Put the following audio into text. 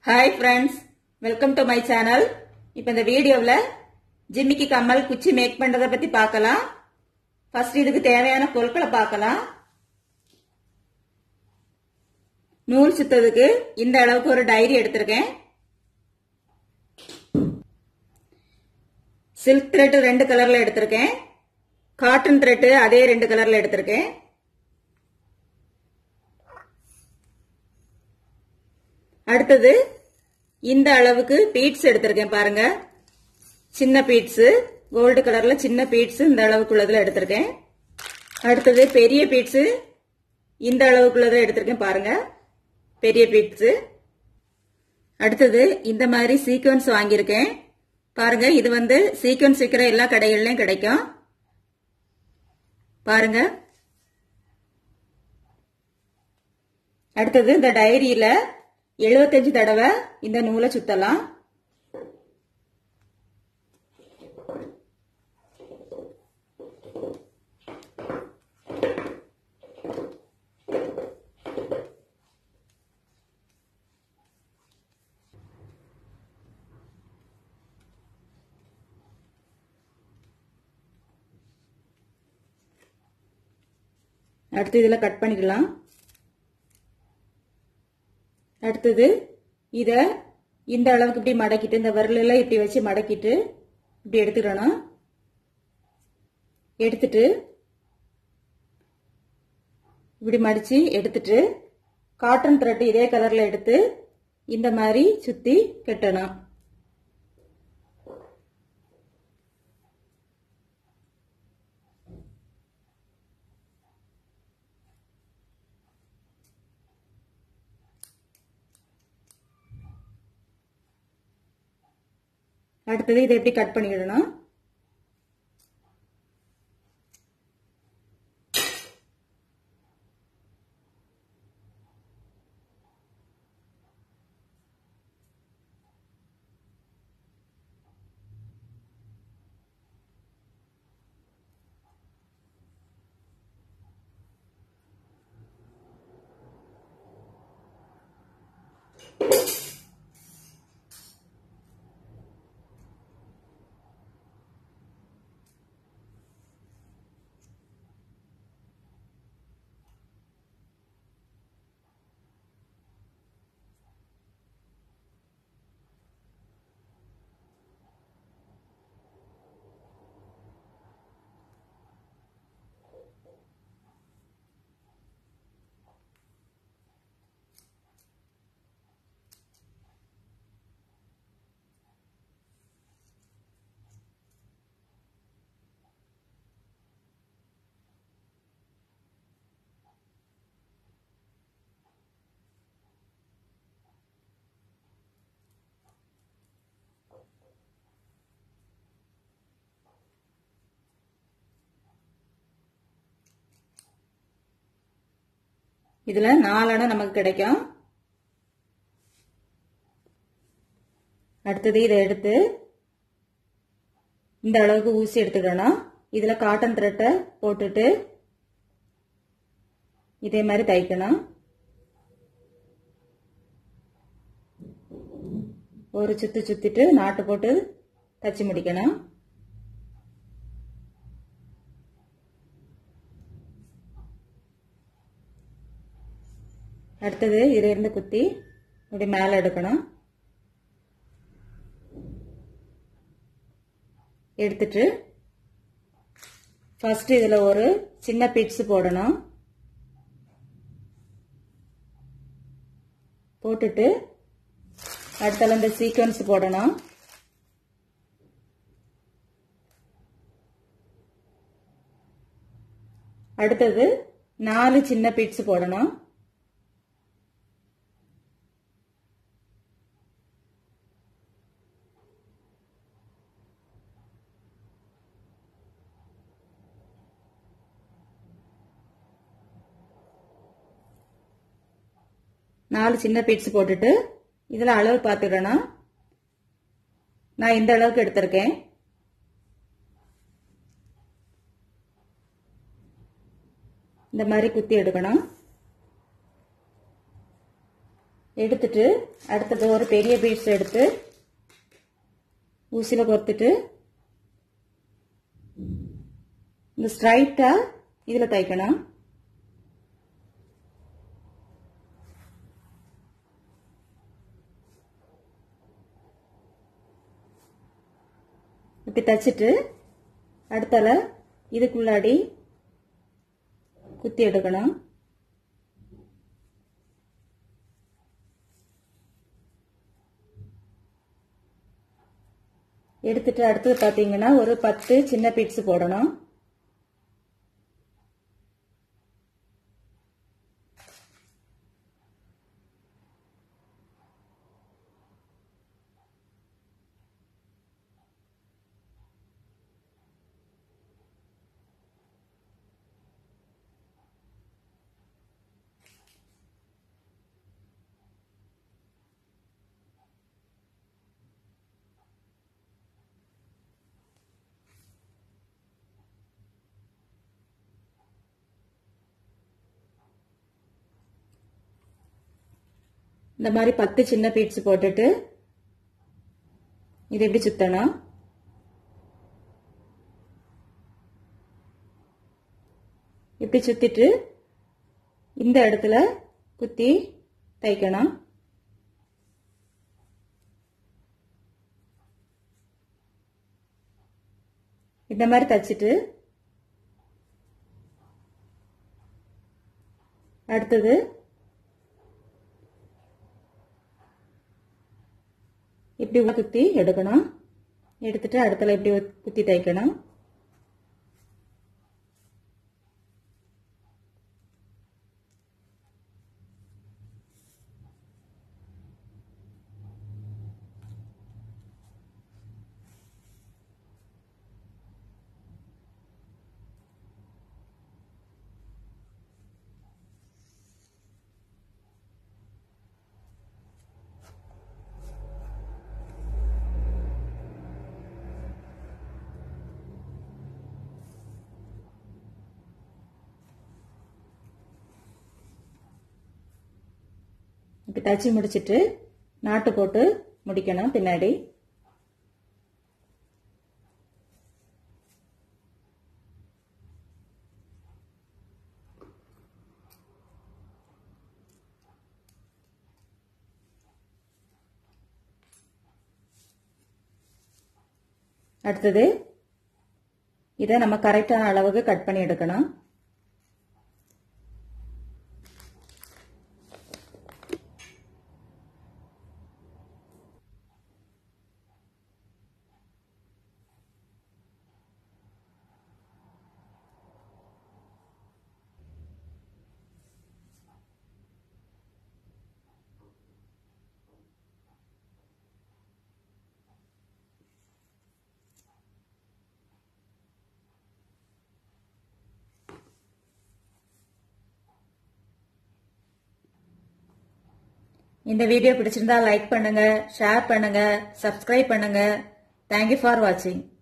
hi friends welcome to my channel இப்போ இந்த வீடியோவில் ஜிம்மிக்கு கம்மல் குச்சி மேக் பண்ணுறதை பற்றி பார்க்கலாம் ஃபர்ஸ்ட் இதுக்கு தேவையான பொருட்களை பார்க்கலாம் நூல் சுத்ததுக்கு இந்த அளவுக்கு ஒரு டைரி எடுத்திருக்கேன் சில்க் த்ரெட் ரெண்டு கலர்ல எடுத்திருக்கேன் காட்டன் த்ரெட் அதே ரெண்டு கலர்ல எடுத்திருக்கேன் அடுத்தது இந்த அளவுக்கு பீட்ஸ் எடுத்திருக்கேன் பாருங்க சின்ன பீட்ஸ் கோல்டு கலர்ல சின்ன பீட்ஸ் இந்த அளவுக்குள்ளதுல எடுத்திருக்கேன் அடுத்தது பெரிய பீட்ஸ் இந்த அளவுக்குள்ளதுல எடுத்திருக்கேன் பாருங்க பெரிய பீட்ஸ் அடுத்தது இந்த மாதிரி சீக்வன்ஸ் வாங்கியிருக்கேன் பாருங்க இது வந்து சீக்வன்ஸ் விற்கிற எல்லா கடைகள்லயும் கிடைக்கும் பாருங்க அடுத்தது இந்த டைரியில எழுபத்தஞ்சு தடவை இந்த நூலை சுத்தலாம் அடுத்து இதில் கட் பண்ணிக்கலாம் அடுத்தது இதை இந்த அளவுக்கு இப்படி மடக்கிட்டு இந்த விரலெல்லாம் இப்படி வச்சு மடக்கிட்டு இப்படி எடுத்துக்கணும் எடுத்துட்டு இப்படி மடிச்சு எடுத்துட்டு காட்டன் த்ரெட் இதே கலர்ல எடுத்து இந்த மாதிரி சுத்தி கட்டணும் அடுத்தது இதை எப்படி கட் பண்ணிக்கிடணும் இதுல நாலணை நமக்கு கிடைக்கும் அடுத்தது இதை எடுத்து இந்த அளவுக்கு ஊசி எடுத்துக்கணும் இதுல காட்டன் த்ரெட்டை போட்டுட்டு இதே மாதிரி தைக்கணும் ஒரு சுத்து சுத்திட்டு நாட்டு போட்டு தச்சு முடிக்கணும் அடுத்தது இதை இருந்து குத்தி இப்படி மேலே எடுக்கணும் எடுத்துட்டு ஃபர்ஸ்ட் இதில் ஒரு சின்ன பிட்ஸ் போடணும் போட்டுட்டு அடுத்தால இந்த சீக்வன்ஸ் போடணும் அடுத்தது நாலு சின்ன பிட்ஸ் போடணும் நாலு சின்ன பீட்ஸ் போட்டுட்டு இதில் அளவு பார்த்துக்கணும் நான் இந்த அளவுக்கு எடுத்திருக்கேன் இந்த மாதிரி குத்தி எடுக்கணும் எடுத்துட்டு அடுத்தது ஒரு பெரிய பீட்ஸ் எடுத்து ஊசியில் கொத்துட்டு இந்த ஸ்ட்ரைட்டா இதில் தைக்கணும் இப்படி தைச்சிட்டு அடுத்தால இதுக்குள்ளாடி குத்தி எடுக்கணும் எடுத்துட்டு அடுத்தது பார்த்தீங்கன்னா ஒரு பத்து சின்ன பீட்ஸ் போடணும் இந்த மாதிரி பத்து சின்ன பீட்ஸ் போட்டுட்டு இது எப்படி சுத்தணும் இப்படி சுத்திட்டு இந்த இடத்துல குத்தி தைக்கணும் இந்த மாதிரி தைச்சிட்டு அடுத்தது இப்படி உள்ள குத்தி எடுக்கணும் எடுத்துட்டு அடுத்தல இப்படி குத்தி தைக்கணும் இப்படி தச்சு முடிச்சிட்டு நாட்டு போட்டு முடிக்கணும் பின்னாடி அடுத்தது இதை நம்ம கரெக்டான அளவுக்கு கட் பண்ணி எடுக்கணும் இந்த வீடியோ பிடிச்சிருந்தா லைக் பண்ணுங்க ஷேர் பண்ணுங்க சப்ஸ்கிரைப் பண்ணுங்க தேங்க்யூ ஃபார் வாட்சிங்